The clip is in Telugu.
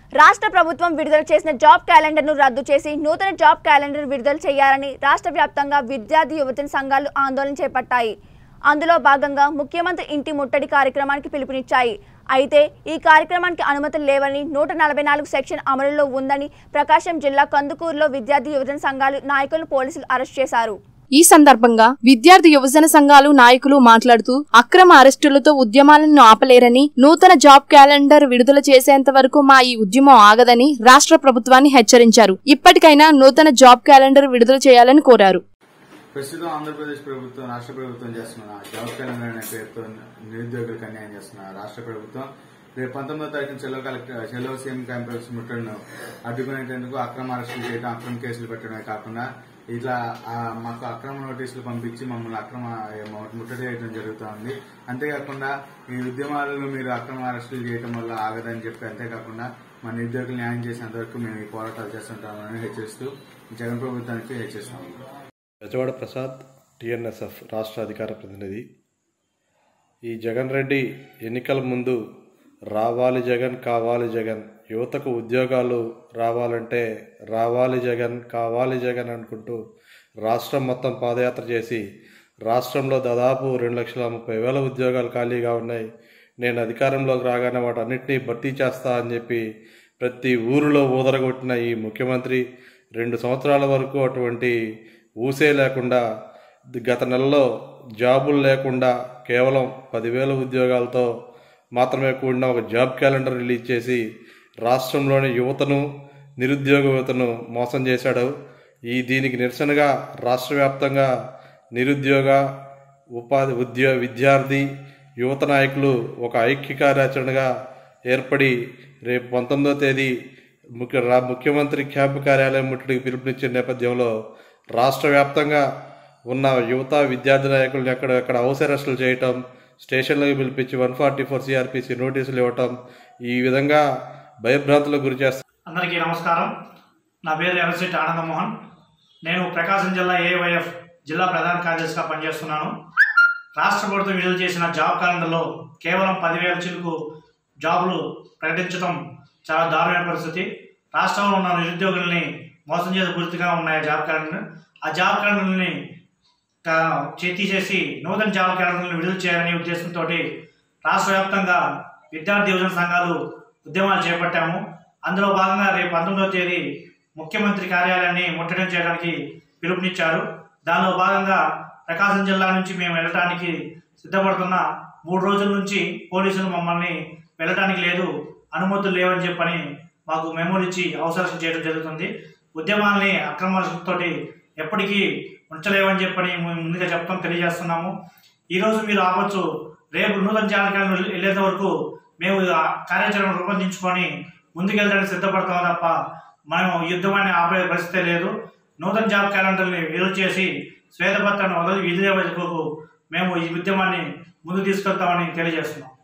రాష్ట్ర ప్రభుత్వం విడుదల చేసిన జాబ్ క్యాలెండర్ను రద్దు చేసి నూతన జాబ్ క్యాలెండర్ విడుదల చేయాలని రాష్ట్ర వ్యాప్తంగా విద్యార్థి యువజన సంఘాలు ఆందోళన చేపట్టాయి అందులో భాగంగా ముఖ్యమంత్రి ఇంటి ముట్టడి కార్యక్రమానికి పిలుపునిచ్చాయి అయితే ఈ కార్యక్రమానికి అనుమతులు లేవని నూట నలభై నాలుగు సెక్షన్ అమలులో ఉందని ప్రకాశం జిల్లా కందుకూరులో విద్యార్థి యువజన సంఘాలు నాయకులను పోలీసులు అరెస్ట్ చేశారు ఈ సందర్భంగా విద్యార్థి యువజన సంఘాలు నాయకులు మాట్లాడుతూ అక్రమ అరెస్టులతో ఉద్యమాలను ఆపలేరని నూతన జాబ్ క్యాలెండర్ విడుదల చేసేంత వరకు మా ఈ ఉద్యమం ఆగదని రాష్ట్ర ప్రభుత్వాన్ని హెచ్చరించారు ఇప్పటికైనా నూతన జాబ్ క్యాలెండర్ విడుదల చేయాలని కోరారు ప్రస్తుతం ఆంధ్రప్రదేశ్ ప్రభుత్వం రాష్ట్ర ప్రభుత్వం చేస్తున్న జాబ్ క్యాలెండర్ అనే పేరుతో నిరుద్యోగులకు అన్యాయం చేస్తున్న రాష్ట్ర ప్రభుత్వం రేపు పంతొమ్మిదో తారీఖున చెలో కలెక్టర్ చెలో సీఎం క్యాంపస్ ముట్టడిను అడ్డుకునేందుకు అక్రమ అరెస్టులు చేయడం అక్రమ కేసులు పెట్టడమే కాకుండా ఇట్లా ఆ, మాకు అక్రమ నోటీసులు పంపించి మమ్మల్ని అక్రమ ముట్టడి చేయడం జరుగుతోంది అంతేకాకుండా ఈ ఉద్యమాలలో మీరు అక్రమ అరెస్టులు చేయడం వల్ల ఆగదని చెప్పి అంతేకాకుండా మన నిరుద్యోగులు న్యాయం చేసేంత వరకు మేము ఈ పోరాటాలు చేస్తుంటామని హెచ్చరిస్తూ జగన్ ప్రభుత్వానికి హెచ్చరిస్తాము బెజవాడ ప్రసాద్ టిఎన్ఎస్ఎఫ్ రాష్ట్ర అధికార ప్రతినిధి ఈ జగన్ రెడ్డి ఎన్నికల ముందు రావాలి జగన్ కావాలి జగన్ యువతకు ఉద్యోగాలు రావాలంటే రావాలి జగన్ కావాలి జగన్ అనుకుంటూ రాష్ట్రం మొత్తం పాదయాత్ర చేసి రాష్ట్రంలో దాదాపు రెండు లక్షల ముప్పై వేల ఉద్యోగాలు ఖాళీగా ఉన్నాయి నేను అధికారంలోకి రాగానే వాటన్నిటినీ భర్తీ చేస్తా అని చెప్పి ప్రతి ఊరిలో ఊదరగొట్టిన ఈ ముఖ్యమంత్రి రెండు సంవత్సరాల వరకు అటువంటి ఊసే లేకుండా గత నెలలో జాబులు లేకుండా కేవలం పదివేల ఉద్యోగాలతో మాత్రమే కూడిన ఒక జాబ్ క్యాలెండర్ రిలీజ్ చేసి రాష్ట్రంలోని యువతను నిరుద్యోగ యువతను మోసం చేశాడు ఈ దీనికి నిరసనగా రాష్ట్ర వ్యాప్తంగా నిరుద్యోగ ఉపాధి ఉద్యోగ విద్యార్థి యువత నాయకులు ఒక ఐక్య కార్యాచరణగా ఏర్పడి రేపు పంతొమ్మిదో తేదీ ముఖ్య రా ముఖ్యమంత్రి క్యాంపు కార్యాలయం ముట్టడికి పిలుపునిచ్చిన నేపథ్యంలో రాష్ట్ర వ్యాప్తంగా ఉన్న యువత విద్యార్థి నాయకులను ఎక్కడ ఎక్కడ హౌస్ అరెస్టులు చేయటం స్టేషన్లకు పిలిపించి వన్ ఫార్టీ ఫోర్ సిఆర్పిసి నోటీసులు ఇవ్వటం ఈ విధంగా భయభ్రాంతులకు గురి చేస్తారు అందరికీ నమస్కారం నా పేరు ఎర్రశెట్టి ఆనందమోహన్ నేను ప్రకాశం జిల్లా ఏవైఎఫ్ జిల్లా ప్రధాన కార్యదర్శిగా పనిచేస్తున్నాను రాష్ట్ర ప్రభుత్వం విడుదల చేసిన జాబ్ క్యాలెండర్లో కేవలం పదివేల చిలుకు జాబులు ప్రకటించడం చాలా దారుణమైన పరిస్థితి రాష్ట్రంలో ఉన్న నిరుద్యోగుల్ని మోసం చేసే పూర్తిగా ఉన్నాయి జాబ్ క్యాలెండర్ ఆ జాబ్ క్యాలెండర్ని కా- చే- తీసేసి నూతన జాబ్ క్యాలెండర్ని విడుదల చేయాలనే ఉద్దేశంతో రాష్ట్ర వ్యాప్తంగా విద్యార్థి యువజన సంఘాలు ఉద్యమాలు చేపట్టాము అందులో భాగంగా రేపు పంతొమ్మిదవ తేదీ ముఖ్యమంత్రి కార్యాలయాన్ని ముట్టడి చేయడానికి పిలుపునిచ్చారు దానిలో భాగంగా ప్రకాశం జిల్లా నుంచి మేము వెళ్ళటానికి సిద్ధపడుతున్న మూడు రోజుల నుంచి పోలీసులు మమ్మల్ని వెళ్ళటానికి లేదు అనుమతులు లేవని చెప్పని మాకు మెమోలు ఇచ్చి అవసరం చేయడం జరుగుతుంది ఉద్యమాల్ని అక్రమాలతోటి ఎప్పటికీ ఉంచలేవని చెప్పని మేము ముందుగా చెప్తాం తెలియజేస్తున్నాము ఈరోజు మీరు ఆపచ్చు రేపు నూతన జాతకాలను వెళ్ళేంత వరకు మేము ఆ కార్యాచరణ రూపొందించుకొని ముందుకెళ్ళడానికి సిద్ధపడతాం తప్ప మనం ఈ యుద్ధమాన్ని ఆపే పరిస్థితే లేదు నూతన జాబ్ క్యాలెండర్ని విడుదల చేసి శ్వేతపత్రాన్ని వదిలి విధులే వరకు మేము ఈ ఉద్యమాన్ని ముందుకు తీసుకెళ్తామని తెలియజేస్తున్నాం